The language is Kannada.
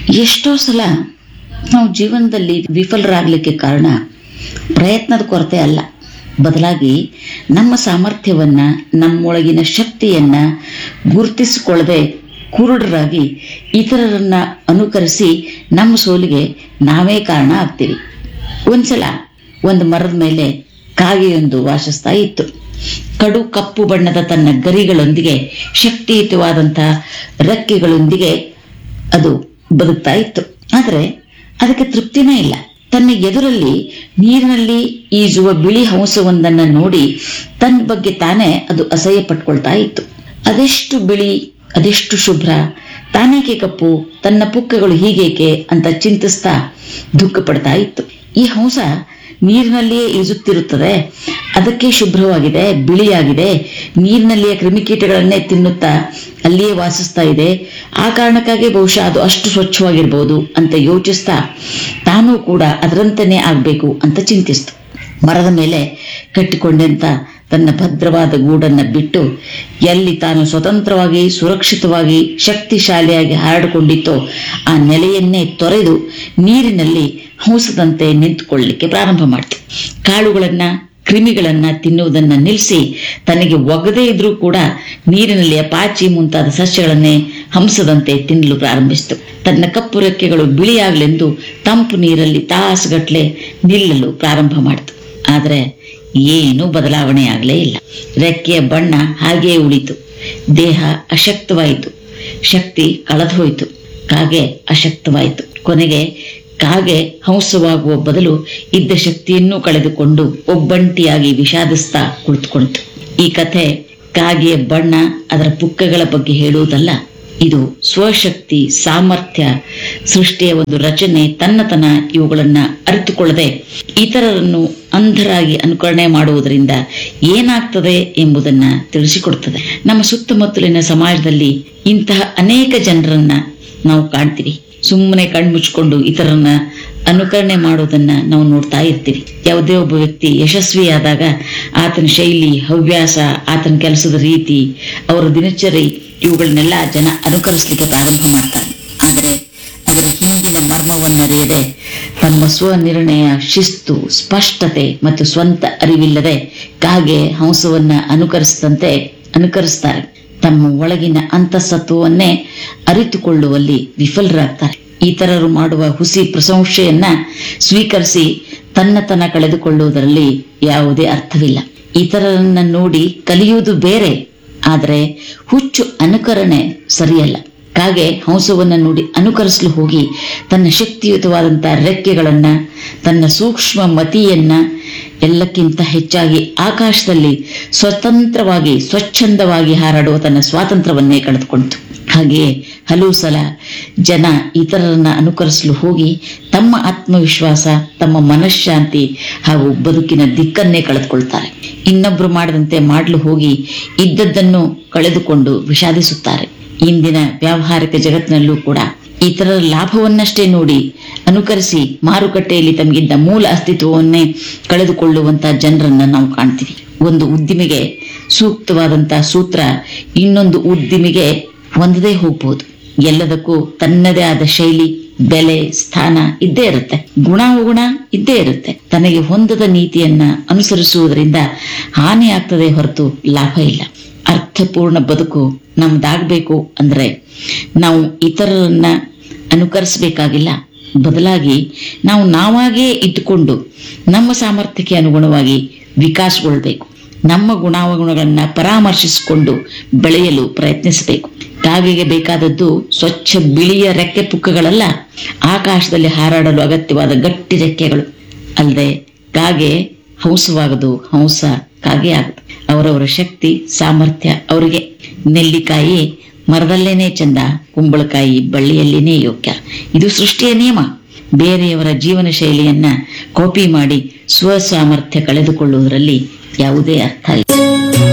ಎಷ್ಟೋ ಸಲ ನಾವು ಜೀವನದಲ್ಲಿ ವಿಫಲರಾಗಲಿಕ್ಕೆ ಕಾರಣ ಪ್ರಯತ್ನದ ಕೊರತೆ ಅಲ್ಲ ಬದಲಾಗಿ ನಮ್ಮ ಸಾಮರ್ಥ್ಯವನ್ನ ನಮ್ಮೊಳಗಿನ ಶಕ್ತಿಯನ್ನ ಗುರುತಿಸಿಕೊಳ್ಳದೆ ಕುರುಡರಾಗಿ ಇತರರನ್ನ ಅನುಕರಿಸಿ ನಮ್ಮ ಸೋಲಿಗೆ ನಾವೇ ಕಾರಣ ಆಗ್ತೀವಿ ಒಂದ್ಸಲ ಒಂದು ಮರದ ಮೇಲೆ ಕಾಗೆಯೊಂದು ವಾಸಿಸ್ತಾ ಇತ್ತು ಕಡು ಕಪ್ಪು ಬಣ್ಣದ ತನ್ನ ಗರಿಗಳೊಂದಿಗೆ ಶಕ್ತಿಯುತವಾದಂತಹ ರೆಕ್ಕೆಗಳೊಂದಿಗೆ ಅದು ಬದುಕ್ತಾ ಇತ್ತು ಆದರೆ ಅದಕ್ಕೆ ತೃಪ್ತಿನೇ ಇಲ್ಲ ತನ್ನ ಎದುರಲ್ಲಿ ನೀರಿನಲ್ಲಿ ಈಜುವ ಬಿಳಿ ಹಂಸವೊಂದನ್ನ ನೋಡಿ ತನ್ನ ಬಗ್ಗೆ ತಾನೇ ಅದು ಅಸಹ್ಯ ಪಟ್ಕೊಳ್ತಾ ಇತ್ತು ಅದೆಷ್ಟು ಬಿಳಿ ಅದೆಷ್ಟು ಶುಭ್ರ ತಾನೇಕೆ ಕಪ್ಪು ತನ್ನ ಪುಕ್ಕಗಳು ಹೀಗೇಕೆ ಅಂತ ಚಿಂತಿಸ್ತಾ ದುಃಖ ಪಡ್ತಾ ಇತ್ತು ಈ ಹಂಸ ನೀರಿನಲ್ಲಿಯೇ ಈಜುತ್ತಿರುತ್ತದೆ ಅದಕ್ಕೆ ಶುಭ್ರವಾಗಿದೆ ಬಿಳಿಯಾಗಿದೆ ನೀರಿನಲ್ಲಿಯ ಕ್ರಿಮಿಕೀಟಗಳನ್ನೇ ತಿನ್ನುತ್ತಾ ಅಲ್ಲಿಯೇ ವಾಸಿಸ್ತಾ ಇದೆ ಆ ಕಾರಣಕ್ಕಾಗಿ ಬಹುಶಃ ಅದು ಅಷ್ಟು ಸ್ವಚ್ಛವಾಗಿರ್ಬೋದು ಅಂತ ಯೋಚಿಸ್ತಾ ತಾನೂ ಕೂಡ ಅದರಂತೆಯೇ ಆಗ್ಬೇಕು ಅಂತ ಚಿಂತಿಸ್ತು ಮರದ ಮೇಲೆ ಕಟ್ಟಿಕೊಂಡಂತ ತನ್ನ ಭದ್ರವಾದ ಗೂಡನ್ನ ಬಿಟ್ಟು ಎಲ್ಲಿ ತಾನು ಸ್ವತಂತ್ರವಾಗಿ ಸುರಕ್ಷಿತವಾಗಿ ಶಕ್ತಿಶಾಲಿಯಾಗಿ ಹಾರಿಕೊಂಡಿತ್ತೋ ಆ ನೆಲೆಯನ್ನೇ ತೊರೆದು ನೀರಿನಲ್ಲಿ ಹಂಸದಂತೆ ನಿಂತುಕೊಳ್ಳಲಿಕ್ಕೆ ಪ್ರಾರಂಭ ಮಾಡ್ತು ಕಾಳುಗಳನ್ನ ಕ್ರಿಮಿಗಳನ್ನ ತಿನ್ನುವುದನ್ನ ನಿಲ್ಲಿಸಿ ತನಗೆ ಒಗದೇ ಇದ್ರೂ ಕೂಡ ನೀರಿನಲ್ಲಿ ಪಾಚಿ ಮುಂತಾದ ಸಸ್ಯಗಳನ್ನೇ ಹಂಸದಂತೆ ತಿನ್ನಲು ಪ್ರಾರಂಭಿಸಿತು ತನ್ನ ಕಪ್ಪು ರೆಕ್ಕೆಗಳು ಬಿಳಿಯಾಗಲೆಂದು ತಂಪು ನೀರಲ್ಲಿ ತಾಸುಗಟ್ಲೆ ನಿಲ್ಲಲು ಪ್ರಾರಂಭ ಮಾಡಿತು ಆದರೆ ಏನೂ ಬದಲಾವಣೆ ಆಗಲೇ ಇಲ್ಲ ರೆಕ್ಕೆಯ ಬಣ್ಣ ಹಾಗೆಯೇ ಉಳಿತು ದೇಹ ಅಶಕ್ತವಾಯಿತು ಶಕ್ತಿ ಕಳೆದೋಯ್ತು ಕಾಗೆ ಅಶಕ್ತವಾಯಿತು ಕೊನೆಗೆ ಕಾಗೆ ಹಂಸವಾಗುವ ಬದಲು ಇದ್ದ ಶಕ್ತಿಯನ್ನೂ ಕಳೆದುಕೊಂಡು ಒಬ್ಬಂಟಿಯಾಗಿ ವಿಷಾದಿಸ್ತಾ ಕುಳಿತುಕೊಂಡಿತು ಈ ಕಥೆ ಕಾಗೆಯ ಬಣ್ಣ ಅದರ ಪುಕ್ಕಗಳ ಬಗ್ಗೆ ಹೇಳುವುದಲ್ಲ ಇದು ಸ್ವಶಕ್ತಿ ಸಾಮರ್ಥ್ಯ ಸೃಷ್ಟಿಯ ಒಂದು ರಚನೆ ತನ್ನತನ ಇವುಗಳನ್ನ ಅರಿತುಕೊಳ್ಳದೆ ಇತರರನ್ನು ಅಂಧರಾಗಿ ಅನುಕರಣೆ ಮಾಡುವುದರಿಂದ ಏನಾಗ್ತದೆ ಎಂಬುದನ್ನ ತಿಳಿಸಿಕೊಡುತ್ತದೆ ನಮ್ಮ ಸುತ್ತಮುತ್ತಲಿನ ಸಮಾಜದಲ್ಲಿ ಇಂತಹ ಅನೇಕ ಜನರನ್ನ ನಾವು ಕಾಣ್ತೀವಿ ಸುಮ್ಮನೆ ಕಣ್ಮುಚ್ಕೊಂಡು ಇತರರನ್ನ ಅನುಕರಣೆ ಮಾಡೋದನ್ನ ನಾವು ನೋಡ್ತಾ ಇರ್ತೀವಿ ಯಾವುದೇ ಒಬ್ಬ ವ್ಯಕ್ತಿ ಯಶಸ್ವಿಯಾದಾಗ ಆತನ ಶೈಲಿ ಹವ್ಯಾಸ ಆತನ ಕೆಲಸದ ರೀತಿ ಅವರ ದಿನಚರಿ ಇವುಗಳನ್ನೆಲ್ಲ ಜನ ಅನುಕರಿಸಲಿಕ್ಕೆ ಪ್ರಾರಂಭ ಮಾಡ್ತಾರೆ ಆದರೆ ಅದರ ಹಿಂದಿನ ಮರ್ಮವನ್ನರಿಯದೆ ತಮ್ಮ ಸ್ವನಿರ್ಣಯ ಶಿಸ್ತು ಸ್ಪಷ್ಟತೆ ಮತ್ತು ಸ್ವಂತ ಅರಿವಿಲ್ಲದೆ ಕಾಗೆ ಹಂಸವನ್ನ ಅನುಕರಿಸಿದಂತೆ ಅನುಕರಿಸ್ತಾರೆ ತಮ್ಮ ಒಳಗಿನ ಅಂತಸತ್ವವನ್ನೇ ಅರಿತುಕೊಳ್ಳುವಲ್ಲಿ ವಿಫಲರಾಗ್ತಾರೆ ಇತರರು ಮಾಡುವ ಹುಸಿ ಪ್ರಶಂಸೆಯನ್ನ ಸ್ವೀಕರಿಸಿ ತನ್ನತನ ಕಳೆದುಕೊಳ್ಳುವುದರಲ್ಲಿ ಯಾವುದೇ ಅರ್ಥವಿಲ್ಲ ಇತರರನ್ನ ನೋಡಿ ಕಲಿಯುವುದು ಬೇರೆ ಆದರೆ ಹುಚ್ಚು ಅನುಕರಣೆ ಸರಿಯಲ್ಲ ಕಾಗೆ ಹಂಸವನ್ನ ನೋಡಿ ಅನುಕರಿಸಲು ಹೋಗಿ ತನ್ನ ಶಕ್ತಿಯುತವಾದಂತಹ ರೆಕ್ಕೆಗಳನ್ನ ತನ್ನ ಸೂಕ್ಷ್ಮ ಮತಿಯನ್ನ ಎಲ್ಲಕ್ಕಿಂತ ಹೆಚ್ಚಾಗಿ ಆಕಾಶದಲ್ಲಿ ಸ್ವತಂತ್ರವಾಗಿ ಸ್ವಚ್ಛಂದವಾಗಿ ಹಾರಾಡುವ ತನ್ನ ಸ್ವಾತಂತ್ರ್ಯವನ್ನೇ ಕಳೆದುಕೊಂಡಿತು ಹಾಗೆಯೇ ಹಲವು ಸಲ ಜನ ಇತರರನ್ನ ಅನುಕರಿಸಲು ಹೋಗಿ ತಮ್ಮ ಆತ್ಮವಿಶ್ವಾಸ ತಮ್ಮ ಮನಃಶಾಂತಿ ಹಾಗೂ ಬದುಕಿನ ದಿಕ್ಕನ್ನೇ ಕಳೆದುಕೊಳ್ತಾರೆ ಇನ್ನೊಬ್ರು ಮಾಡದಂತೆ ಮಾಡಲು ಹೋಗಿ ಇದ್ದದ್ದನ್ನು ಕಳೆದುಕೊಂಡು ವಿಷಾದಿಸುತ್ತಾರೆ ಇಂದಿನ ವ್ಯಾವಹಾರಿಕ ಜಗತ್ತಿನಲ್ಲೂ ಕೂಡ ಇತರರ ಲಾಭವನ್ನಷ್ಟೇ ನೋಡಿ ಅನುಕರಿಸಿ ಮಾರುಕಟ್ಟೆಯಲ್ಲಿ ತಮಗಿದ್ದ ಮೂಲ ಅಸ್ತಿತ್ವವನ್ನೇ ಕಳೆದುಕೊಳ್ಳುವಂತಹ ಜನರನ್ನ ನಾವು ಕಾಣ್ತೀವಿ ಒಂದು ಉದ್ದಿಮೆಗೆ ಸೂಕ್ತವಾದಂತಹ ಸೂತ್ರ ಇನ್ನೊಂದು ಉದ್ದಿಮೆಗೆ ಹೊಂದದೇ ಹೋಗ್ಬೋದು ಎಲ್ಲದಕ್ಕೂ ತನ್ನದೇ ಆದ ಶೈಲಿ ಬೆಲೆ ಸ್ಥಾನ ಇದ್ದೇ ಇರುತ್ತೆ ಗುಣಾವಗುಣ ಇದ್ದೇ ಇರುತ್ತೆ ತನಗೆ ಹೊಂದದ ನೀತಿಯನ್ನ ಅನುಸರಿಸುವುದರಿಂದ ಹಾನಿ ಆಗ್ತದೆ ಹೊರತು ಲಾಭ ಇಲ್ಲ ಅರ್ಥಪೂರ್ಣ ಬದುಕು ನಮ್ದಾಗಬೇಕು ಅಂದ್ರೆ ನಾವು ಇತರರನ್ನ ಅನುಕರಿಸಬೇಕಾಗಿಲ್ಲ ಬದಲಾಗಿ ನಾವು ನಾವಾಗೇ ಇಟ್ಟುಕೊಂಡು ನಮ್ಮ ಸಾಮರ್ಥ್ಯಕ್ಕೆ ಅನುಗುಣವಾಗಿ ವಿಕಾಸಗೊಳ್ಬೇಕು ನಮ್ಮ ಗುಣಾವಗುಣಗಳನ್ನ ಪರಾಮರ್ಶಿಸಿಕೊಂಡು ಬೆಳೆಯಲು ಪ್ರಯತ್ನಿಸಬೇಕು ಕಾಗೆಗೆ ಬೇಕಾದದ್ದು ಸ್ವಚ್ಛ ಬಿಳಿಯ ರೆಕ್ಕೆ ಪುಕ್ಕಗಳಲ್ಲ ಆಕಾಶದಲ್ಲಿ ಹಾರಾಡಲು ಅಗತ್ಯವಾದ ಗಟ್ಟಿ ರೆಕ್ಕೆಗಳು ಅಲ್ಲದೆ ಕಾಗೆ ಹಂಸವಾಗದು ಹಂಸ ಕಾಗೆ ಆಗದು ಅವರವರ ಶಕ್ತಿ ಸಾಮರ್ಥ್ಯ ಅವರಿಗೆ ನೆಲ್ಲಿಕಾಯಿ ಮರದಲ್ಲೇನೆ ಚಂದ ಕುಂಬಳಕಾಯಿ ಬಳ್ಳಿಯಲ್ಲೇನೇ ಯೋಗ್ಯ ಇದು ಸೃಷ್ಟಿಯ ನಿಯಮ ಬೇರೆಯವರ ಜೀವನ ಶೈಲಿಯನ್ನ ಕಾಪಿ ಮಾಡಿ ಸ್ವಸಾಮರ್ಥ್ಯ ಕಳೆದುಕೊಳ್ಳುವುದರಲ್ಲಿ ಯಾವುದೇ ಅರ್ಥ ಇಲ್ಲ